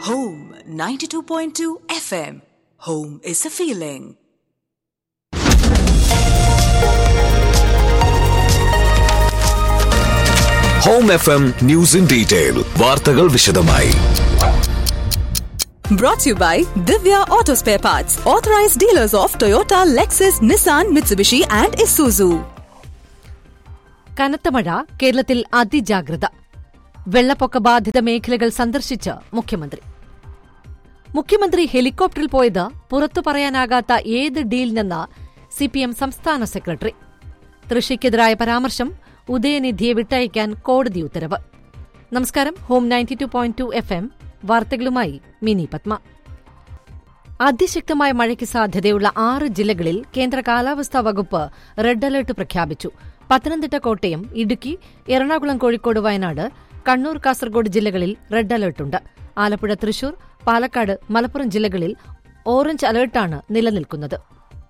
Home 92.2 FM. Home is a feeling. Home F M news in detail വാർത്തകൾ വിശദമായി Brought to you by Divya Auto Spare Parts, authorized dealers of Toyota, Lexus, Nissan, Mitsubishi, and Isuzu. കനത്ത മഴ കേരളത്തിൽ അതിജാഗ്രത വെള്ളപ്പൊക്ക ബാധിത മേഖലകൾ സന്ദർശിച്ച് മുഖ്യമന്ത്രി മുഖ്യമന്ത്രി ഹെലികോപ്റ്ററിൽ പോയത് പുറത്തു പറയാനാകാത്ത ഏത് ഡീലിനെന്ന് സിപിഎം സംസ്ഥാന സെക്രട്ടറി തൃശയ്ക്കെതിരായ പരാമർശം ഉദയനിധിയെ വിട്ടയക്കാൻ കോടതി ഉത്തരവ് നമസ്കാരം Home ninety two point two F M വാർത്തകളുമായി മിനി പത്മ അതിശക്തമായ മഴയ്ക്ക് സാധ്യതയുള്ള ആറ് ജില്ലകളിൽ കേന്ദ്ര കാലാവസ്ഥാ വകുപ്പ് റെഡ് അലർട്ട് പ്രഖ്യാപിച്ചു പത്തനംതിട്ട കോട്ടയം ഇടുക്കി എറണാകുളം കോഴിക്കോട് വയനാട് കണ്ണൂർ കാസർഗോഡ് ജില്ലകളിൽ റെഡ് അലർട്ടുണ്ട് ആലപ്പുഴ തൃശൂർ പാലക്കാട് മലപ്പുറം ജില്ലകളിൽ ഓറഞ്ച് അലർട്ടാണ് നിലനിൽക്കുന്നത്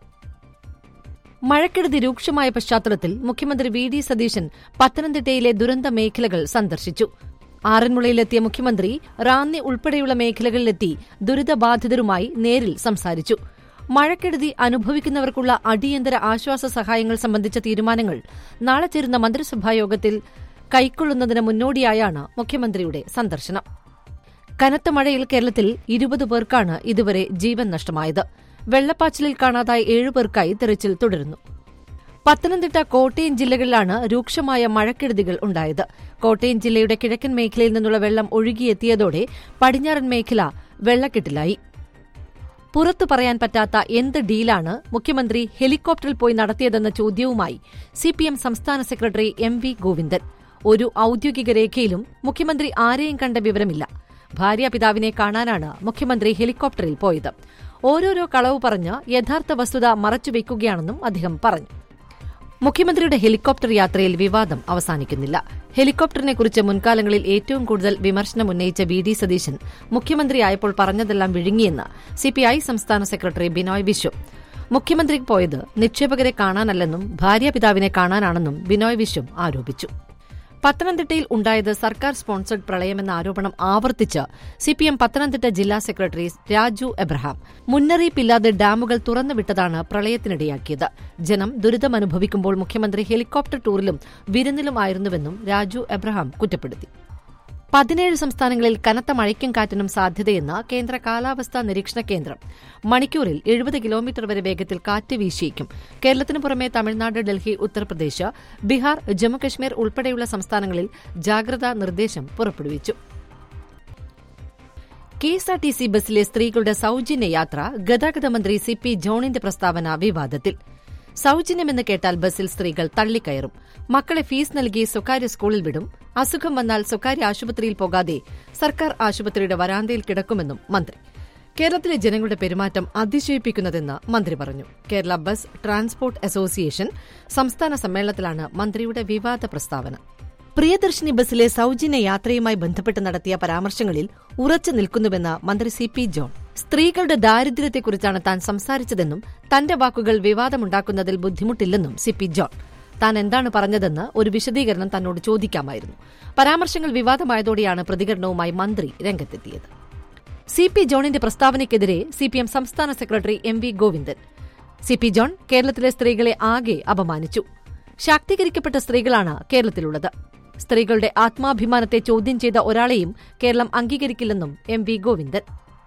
മഴക്കെടുതി രൂക്ഷമായ പശ്ചാത്തലത്തിൽ മുഖ്യമന്ത്രി വി ഡി സതീശൻ പത്തനംതിട്ടയിലെ ദുരന്ത മേഖലകൾ സന്ദർശിച്ചു ആറന്മുളയിലെത്തിയ മുഖ്യമന്ത്രി റാന്നി ഉൾപ്പെടെയുള്ള മേഖലകളിലെത്തി ദുരിതബാധിതരുമായി നേരിൽ സംസാരിച്ചു മഴക്കെടുതി അനുഭവിക്കുന്നവർക്കുള്ള അടിയന്തര ആശ്വാസ സഹായങ്ങൾ സംബന്ധിച്ച തീരുമാനങ്ങൾ നാളെ ചേരുന്ന മന്ത്രിസഭായോഗത്തിൽ കൈക്കൊള്ളുന്നതിന് മുന്നോടിയായാണ് മുഖ്യമന്ത്രിയുടെ സന്ദർശനം കനത്ത മഴയിൽ കേരളത്തിൽ ഇരുപത് പേർക്കാണ് ഇതുവരെ ജീവൻ നഷ്ടമായത് വെള്ളപ്പാച്ചിലിൽ കാണാതായ ഏഴുപേർക്കായി തെരച്ചിൽ തുടരുന്നു പത്തനംതിട്ട കോട്ടയം ജില്ലകളിലാണ് രൂക്ഷമായ മഴക്കെടുതികൾ ഉണ്ടായത് കോട്ടയം ജില്ലയുടെ കിഴക്കൻ മേഖലയിൽ നിന്നുള്ള വെള്ളം ഒഴുകിയെത്തിയതോടെ പടിഞ്ഞാറൻ മേഖല വെള്ളക്കെട്ടിലായി പുറത്തു പറയാൻ പറ്റാത്ത എന്ത് ഡീലാണ് മുഖ്യമന്ത്രി ഹെലികോപ്റ്ററിൽ പോയി നടത്തിയതെന്ന ചോദ്യവുമായി സിപിഎം സംസ്ഥാന സെക്രട്ടറി എം വി ഗോവിന്ദൻ ഒരു ഔദ്യോഗിക രേഖയിലും മുഖ്യമന്ത്രി ആരെയും കണ്ട വിവരമില്ല ഭാര്യാപിതാവിനെ കാണാനാണ് മുഖ്യമന്ത്രി ഹെലികോപ്റ്ററിൽ പോയത് ഓരോരോ കളവ് പറഞ്ഞ് യഥാർത്ഥ വസ്തുത മറച്ചുവെക്കുകയാണെന്നും അദ്ദേഹം പറഞ്ഞു മുഖ്യമന്ത്രിയുടെ ഹെലികോപ്റ്റർ യാത്രയിൽ വിവാദം അവസാനിക്കുന്നില്ല ഹെലികോപ്റ്ററിനെക്കുറിച്ച് മുൻകാലങ്ങളിൽ ഏറ്റവും കൂടുതൽ വിമർശനം ഉന്നയിച്ച വി ഡി സതീശൻ മുഖ്യമന്ത്രിയായപ്പോൾ പറഞ്ഞതെല്ലാം വിഴുങ്ങിയെന്ന് സിപിഐ സംസ്ഥാന സെക്രട്ടറി ബിനോയ് വിശ്വം മുഖ്യമന്ത്രി പോയത് നിക്ഷേപകരെ കാണാനല്ലെന്നും ഭാര്യാപിതാവിനെ കാണാനാണെന്നും ബിനോയ് വിശ്വം ആരോപിച്ചു പത്തനംതിട്ടയിൽ ഉണ്ടായത് സർക്കാർ സ്പോൺസർഡ് പ്രളയമെന്ന ആരോപണം ആവർത്തിച്ച് സിപിഎം പത്തനംതിട്ട ജില്ലാ സെക്രട്ടറി രാജു എബ്രഹാം മുന്നറിയിപ്പില്ലാതെ ഡാമുകൾ തുറന്നുവിട്ടതാണ് പ്രളയത്തിനിടയാക്കിയത് ജനം ദുരിതമനുഭവിക്കുമ്പോൾ മുഖ്യമന്ത്രി ഹെലികോപ്റ്റർ ടൂറിലും വിരുന്നിലുമായിരുന്നുവെന്നും രാജു എബ്രഹാം കുറ്റപ്പെടുത്തി പതിനേഴ് സംസ്ഥാനങ്ങളിൽ കനത്ത മഴയ്ക്കും കാറ്റിനും സാധ്യതയെന്ന് കേന്ദ്ര കാലാവസ്ഥാ നിരീക്ഷണ കേന്ദ്രം മണിക്കൂറിൽ എഴുപത് കിലോമീറ്റർ വരെ വേഗത്തിൽ കാറ്റ് വീശിയേക്കും കേരളത്തിനു പുറമെ തമിഴ്നാട് ഡൽഹി ഉത്തർപ്രദേശ് ബീഹാർ ജമ്മുകശ്മീർ ഉൾപ്പെടെയുള്ള സംസ്ഥാനങ്ങളിൽ ജാഗ്രതാ നിർദ്ദേശം പുറപ്പെടുവിച്ചു കെഎസ്ആർടിസി ബസ്സിലെ സ്ത്രീകളുടെ സൌജന്യ യാത്ര ഗതാഗത മന്ത്രി സി പി ജോണിന്റെ പ്രസ്താവന വിവാദത്തിൽ സൌജന്യമെന്ന് കേട്ടാൽ ബസ്സിൽ സ്ത്രീകൾ തള്ളിക്കയറും മക്കളെ ഫീസ് നൽകി സ്വകാര്യ സ്കൂളിൽ വിടും അസുഖം വന്നാൽ സ്വകാര്യ ആശുപത്രിയിൽ പോകാതെ സർക്കാർ ആശുപത്രിയുടെ വരാന്തയിൽ കിടക്കുമെന്നും മന്ത്രി കേരളത്തിലെ ജനങ്ങളുടെ പെരുമാറ്റം അതിശയിപ്പിക്കുന്നതെന്ന് മന്ത്രി പറഞ്ഞു കേരള ബസ് ട്രാൻസ്പോർട്ട് അസോസിയേഷൻ സംസ്ഥാന സമ്മേളനത്തിലാണ് മന്ത്രിയുടെ വിവാദ പ്രസ്താവന പ്രിയദർശിനി ബസ്സിലെ സൌജന്യ യാത്രയുമായി ബന്ധപ്പെട്ട് നടത്തിയ പരാമർശങ്ങളിൽ ഉറച്ചു നിൽക്കുന്നുവെന്ന് മന്ത്രി സി പി ജോൺ സ്ത്രീകളുടെ ദാരിദ്ര്യത്തെക്കുറിച്ചാണ് താൻ സംസാരിച്ചതെന്നും തന്റെ വാക്കുകൾ വിവാദമുണ്ടാക്കുന്നതിൽ ബുദ്ധിമുട്ടില്ലെന്നും സി പി ജോൺ താൻ എന്താണ് പറഞ്ഞതെന്ന് ഒരു വിശദീകരണം തന്നോട് ചോദിക്കാമായിരുന്നു പരാമർശങ്ങൾ വിവാദമായതോടെയാണ് പ്രതികരണവുമായി മന്ത്രി രംഗത്തെത്തിയത് സി പി ജോണിന്റെ പ്രസ്താവനയ്ക്കെതിരെ സിപിഎം സംസ്ഥാന secretary M V Govindan C P John കേരളത്തിലെ സ്ത്രീകളെ ആകെ അപമാനിച്ചു ശാക്തീകരിക്കപ്പെട്ട സ്ത്രീകളാണ് കേരളത്തിലുള്ളത് സ്ത്രീകളുടെ ആത്മാഭിമാനത്തെ ചോദ്യം ചെയ്ത ഒരാളെയും കേരളം അംഗീകരിക്കില്ലെന്നും എം വി ഗോവിന്ദൻ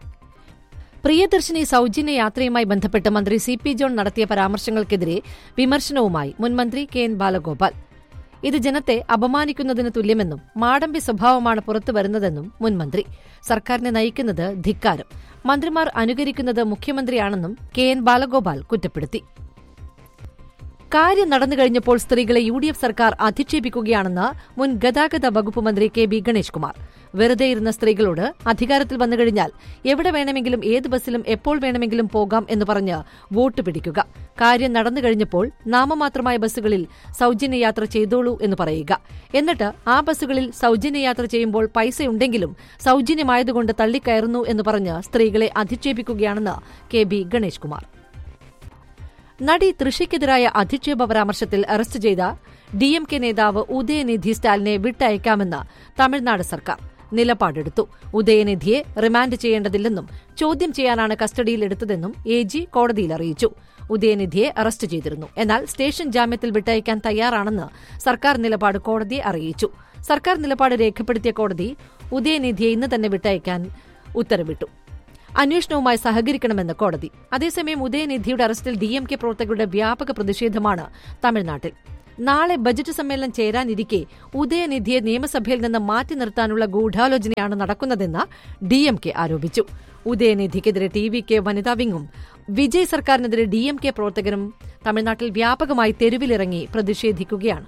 പ്രിയദർശിനി സൌജന്യ യാത്രയുമായി ബന്ധപ്പെട്ട് മന്ത്രി സി പി ജോൺ നടത്തിയ പരാമർശങ്ങൾക്കെതിരെ വിമർശനവുമായി മുൻമന്ത്രി കെ എൻ ബാലഗോപാൽ ഇത് ജനത്തെ അപമാനിക്കുന്നതിന് തുല്യമെന്നും മാടമ്പി സ്വഭാവമാണ് പുറത്തുവരുന്നതെന്നും മുൻമന്ത്രി സർക്കാരിനെ നയിക്കുന്നത് ധിക്കാരം മന്ത്രിമാർ അനുകരിക്കുന്നത് മുഖ്യമന്ത്രിയാണെന്നും കെ എൻ ബാലഗോപാൽ കുറ്റപ്പെടുത്തി കാര്യം നടന്നു കഴിഞ്ഞപ്പോൾ സ്ത്രീകളെ യു ഡി എഫ് സർക്കാർ അധിക്ഷേപിക്കുകയാണെന്ന് മുൻ ഗതാഗത വകുപ്പ് മന്ത്രി കെ ബി ഗണേഷ് കുമാർ വെറുതെ ഇരുന്ന സ്ത്രീകളോട് അധികാരത്തിൽ വന്നു കഴിഞ്ഞാൽ എവിടെ വേണമെങ്കിലും ഏത് ബസ്സിലും എപ്പോൾ വേണമെങ്കിലും പോകാം എന്ന് പറഞ്ഞ് വോട്ട് പിടിക്കുക കാര്യം നടന്നു കഴിഞ്ഞപ്പോൾ നാമമാത്രമായ ബസ്സുകളിൽ സൌജന്യ യാത്ര ചെയ്തോളൂ എന്ന് പറയുക എന്നിട്ട് ആ ബസ്സുകളിൽ സൌജന്യ യാത്ര ചെയ്യുമ്പോൾ പൈസയുണ്ടെങ്കിലും സൌജന്യമായതുകൊണ്ട് തള്ളിക്കയറുന്നു എന്ന് പറഞ്ഞ് സ്ത്രീകളെ അധിക്ഷേപിക്കുകയാണെന്ന് കെ ബി ഗണേഷ് കുമാർ നടി തൃഷയ്ക്കെതിരായ അധിക്ഷേപ പരാമർശത്തിൽ അറസ്റ്റ് ചെയ്ത ഡിഎംകെ നേതാവ് ഉദയനിധി സ്റ്റാലിനെ വിട്ടയക്കാമെന്ന് തമിഴ്നാട് സർക്കാർ നിലപാടെടുത്തു ഉദയനിധിയെ റിമാൻഡ് ചെയ്യേണ്ടതില്ലെന്നും ചോദ്യം ചെയ്യാനാണ് കസ്റ്റഡിയിൽ എടുത്തതെന്നും എ ജി കോടതിയിൽ അറിയിച്ചു ഉദയനിധിയെ അറസ്റ്റ് ചെയ്തിരുന്നു എന്നാൽ സ്റ്റേഷൻ ജാമ്യത്തിൽ വിട്ടയക്കാൻ തയ്യാറാണെന്ന് സർക്കാർ നിലപാട് കോടതിയെ അറിയിച്ചു സർക്കാർ നിലപാട് രേഖപ്പെടുത്തിയ കോടതി ഉദയനിധിയെ ഇന്ന് തന്നെ വിട്ടയക്കാൻ ഉത്തരവിട്ടു അന്വേഷണവുമായി സഹകരിക്കണമെന്ന് കോടതി അതേസമയം ഉദയനിധിയുടെ അറസ്റ്റിൽ ഡി എം കെ പ്രവർത്തകരുടെ വ്യാപക പ്രതിഷേധമാണ് തമിഴ്നാട്ടിൽ നാളെ ബജറ്റ് സമ്മേളനം ചേരാനിരിക്കെ ഉദയനിധിയെ നിയമസഭയിൽ നിന്ന് മാറ്റി നിർത്താനുള്ള ഗൂഢാലോചനയാണ് നടക്കുന്നതെന്ന് ഡി എം കെ ആരോപിച്ചു ഉദയനിധിക്കെതിരെ ടി വി കെ വനിതാ വിങ്ങും വിജയ് സർക്കാരിനെതിരെ ഡി എം കെ പ്രവർത്തകരും തമിഴ്നാട്ടിൽ വ്യാപകമായി തെരുവിലിറങ്ങി പ്രതിഷേധിക്കുകയാണ്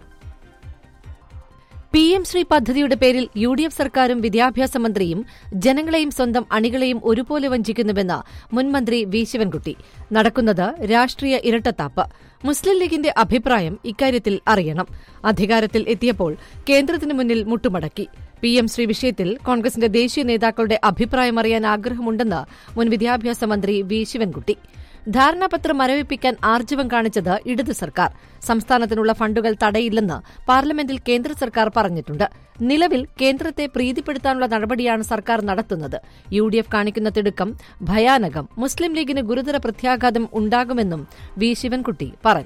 പി എം ശ്രീ പദ്ധതിയുടെ പേരിൽ യു ഡി എഫ് സർക്കാരും വിദ്യാഭ്യാസ മന്ത്രിയും ജനങ്ങളെയും സ്വന്തം അണികളെയും ഒരുപോലെ വഞ്ചിക്കുന്നുവെന്ന് മുൻമന്ത്രി വി ശിവൻകുട്ടി നടക്കുന്നത് രാഷ്ട്രീയ ഇരട്ടത്താപ്പ് മുസ്ലിം ലീഗിന്റെ അഭിപ്രായം ഇക്കാര്യത്തിൽ അറിയണം അധികാരത്തിൽ എത്തിയപ്പോൾ കേന്ദ്രത്തിന് മുന്നിൽ മുട്ടുമടക്കി പി എം ശ്രീ വിഷയത്തിൽ കോൺഗ്രസിന്റെ ദേശീയ നേതാക്കളുടെ അഭിപ്രായം അറിയാൻ ആഗ്രഹമുണ്ടെന്ന് മുൻ വിദ്യാഭ്യാസ മന്ത്രി വി ശിവൻകുട്ടി ധാരണാപത്രം മരവിപ്പിക്കാൻ ആർജവം കാണിച്ചത് ഇടത് സർക്കാർ സംസ്ഥാനത്തിനുള്ള ഫണ്ടുകൾ തടയില്ലെന്ന് പാർലമെന്റിൽ കേന്ദ്ര സർക്കാർ പറഞ്ഞിട്ടുണ്ട് നിലവിൽ കേന്ദ്രത്തെ പ്രീതിപ്പെടുത്താനുള്ള നടപടിയാണ് സർക്കാർ നടത്തുന്നത് യു ഡി എഫ് കാണിക്കുന്ന തിടുക്കം ഭയാനകം മുസ്ലിം ലീഗിന് ഗുരുതര പ്രത്യാഘാതം ഉണ്ടാകുമെന്നും വി ശിവൻകുട്ടി പറഞ്ഞു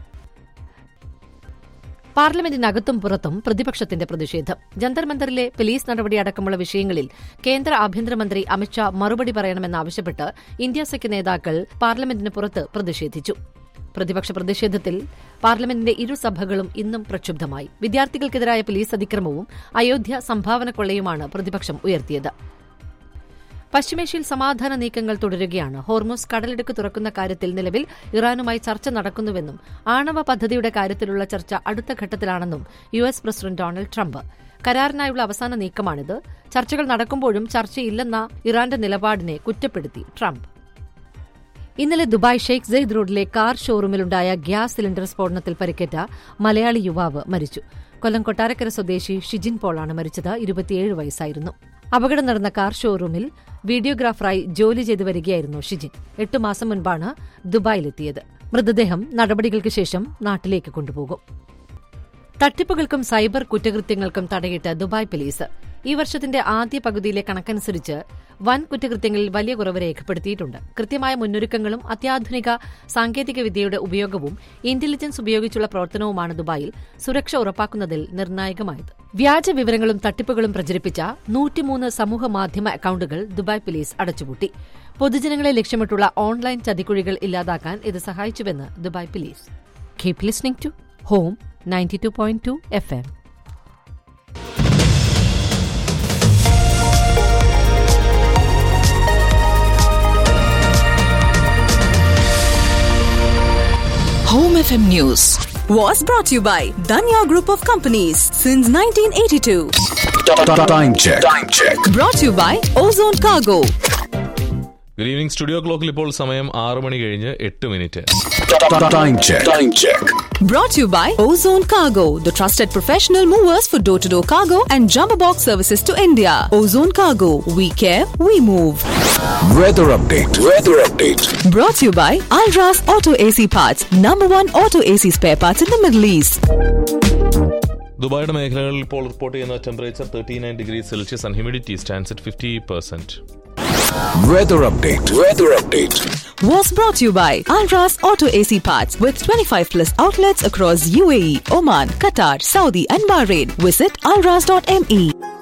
പാർലമെന്റിനകത്തും പുറത്തും പ്രതിപക്ഷത്തിന്റെ പ്രതിഷേധം ജന്തർ മന്ദറിലെ പോലീസ് നടപടി അടക്കമുള്ള വിഷയങ്ങളിൽ കേന്ദ്ര ആഭ്യന്തരമന്ത്രി അമിത്ഷാ മറുപടി പറയണമെന്നാവശ്യപ്പെട്ട് ഇന്ത്യ സഖ്യ നേതാക്കൾ പാർലമെന്റിന് പുറത്ത് പ്രതിഷേധിച്ചു പ്രതിപക്ഷ പ്രതിഷേധത്തിൽ പാർലമെന്റിന്റെ ഇരുസഭകളും ഇന്നും പ്രക്ഷുബ്ധമായി വിദ്യാർത്ഥികൾക്കെതിരായ പോലീസ് അതിക്രമവും അയോധ്യ സംഭാവന കൊള്ളയുമാണ് പ്രതിപക്ഷം ഉയർത്തിയത് പശ്ചിമേഷ്യയിൽ സമാധാന നീക്കങ്ങൾ തുടരുകയാണ് ഹോർമോസ് കടലിടുക്ക് തുറക്കുന്ന കാര്യത്തിൽ നിലവിൽ ഇറാനുമായി ചർച്ച നടക്കുന്നുവെന്നും ആണവ പദ്ധതിയുടെ കാര്യത്തിലുള്ള ചർച്ച അടുത്ത ഘട്ടത്തിലാണെന്നും U S president Donald Trump കരാറിനായുള്ള അവസാന നീക്കമാണിത് ചർച്ചകൾ നടക്കുമ്പോഴും ചർച്ചയില്ലെന്ന ഇറാന്റെ നിലപാടിനെ കുറ്റപ്പെടുത്തി ട്രംപ് ഇന്നലെ ദുബായ് ഷെയ്ഖ് സെയ്ദ് റോഡിലെ കാർ ഷോറൂമിലുണ്ടായ ഗ്യാസ് സിലിണ്ടർ സ്ഫോടനത്തിൽ പരിക്കേറ്റ മലയാളി യുവാവ് മരിച്ചു കൊല്ലം കൊട്ടാരക്കര സ്വദേശി ഷിജിൻ പോളാണ് മരിച്ചത് ഇരുപത്തിയേഴ് വയസ്സായിരുന്നു അപകടം നടന്ന കാർ ഷോറൂമിൽ വീഡിയോഗ്രാഫറായി ജോലി ചെയ്തു വരികയായിരുന്നു ഷിജിൻ എട്ടു മാസം മുൻപാണ് ദുബായിലെത്തിയത് മൃതദേഹം നടപടികൾക്ക് ശേഷം നാട്ടിലേക്ക് കൊണ്ടുപോകും തട്ടിപ്പുകൾക്കും സൈബർ കുറ്റകൃത്യങ്ങൾക്കും തടയിട്ട് ദുബായ് പോലീസ് ഈ വർഷത്തിന്റെ ആദ്യ പകുതിയിലെ കണക്കനുസരിച്ച് വൻ കുറ്റകൃത്യങ്ങളിൽ വലിയ കുറവ് രേഖപ്പെടുത്തിയിട്ടുണ്ട് കൃത്യമായ മുന്നൊരുക്കങ്ങളും അത്യാധുനിക സാങ്കേതിക വിദ്യയുടെ ഉപയോഗവും ഇന്റലിജൻസ് ഉപയോഗിച്ചുള്ള പ്രവർത്തനവുമാണ് ദുബായിൽ സുരക്ഷ ഉറപ്പാക്കുന്നതിൽ നിർണായകമായത് വ്യാജ വിവരങ്ങളും തട്ടിപ്പുകളും പ്രചരിപ്പിച്ച നൂറ്റിമൂന്ന് സമൂഹ മാധ്യമ അക്കൌണ്ടുകൾ ദുബായ് പോലീസ് അടച്ചുപൂട്ടി പൊതുജനങ്ങളെ ലക്ഷ്യമിട്ടുള്ള ഓൺലൈൻ ചതിക്കുഴികൾ ഇല്ലാതാക്കാൻ ഇത് സഹായിച്ചുവെന്ന് Dubai police keep listening to home ninety two point two F M Home FM News was brought to you by Danya Group of Companies since 1982. Time check. Time check. Brought to you by Ozone Cargo. Good evening studio ക്ലോക്കിൽ ഇപ്പോൾ സമയം ആറ് മണി കഴിഞ്ഞ് എട്ട് minute Time check. Time check. Brought to you by Ozone Cargo, the trusted professional movers for door to door cargo and jumbo box services to India. Ozone Cargo, we care, we move. Weather update. Weather update. Brought to you by Alras Auto AC Parts, number one auto AC spare parts in the Middle East. ദുബായിയുടെ മേഖലകളിൽ ഇപ്പോൾ report ചെയ്യുന്ന temperature thirty nine degree Celsius and humidity stands at fifty percent Weather update. Weather update. Was brought to you by Alras Auto AC Parts with 25 plus outlets across UAE, Oman, Qatar, Saudi, and Bahrain. Visit alras.me.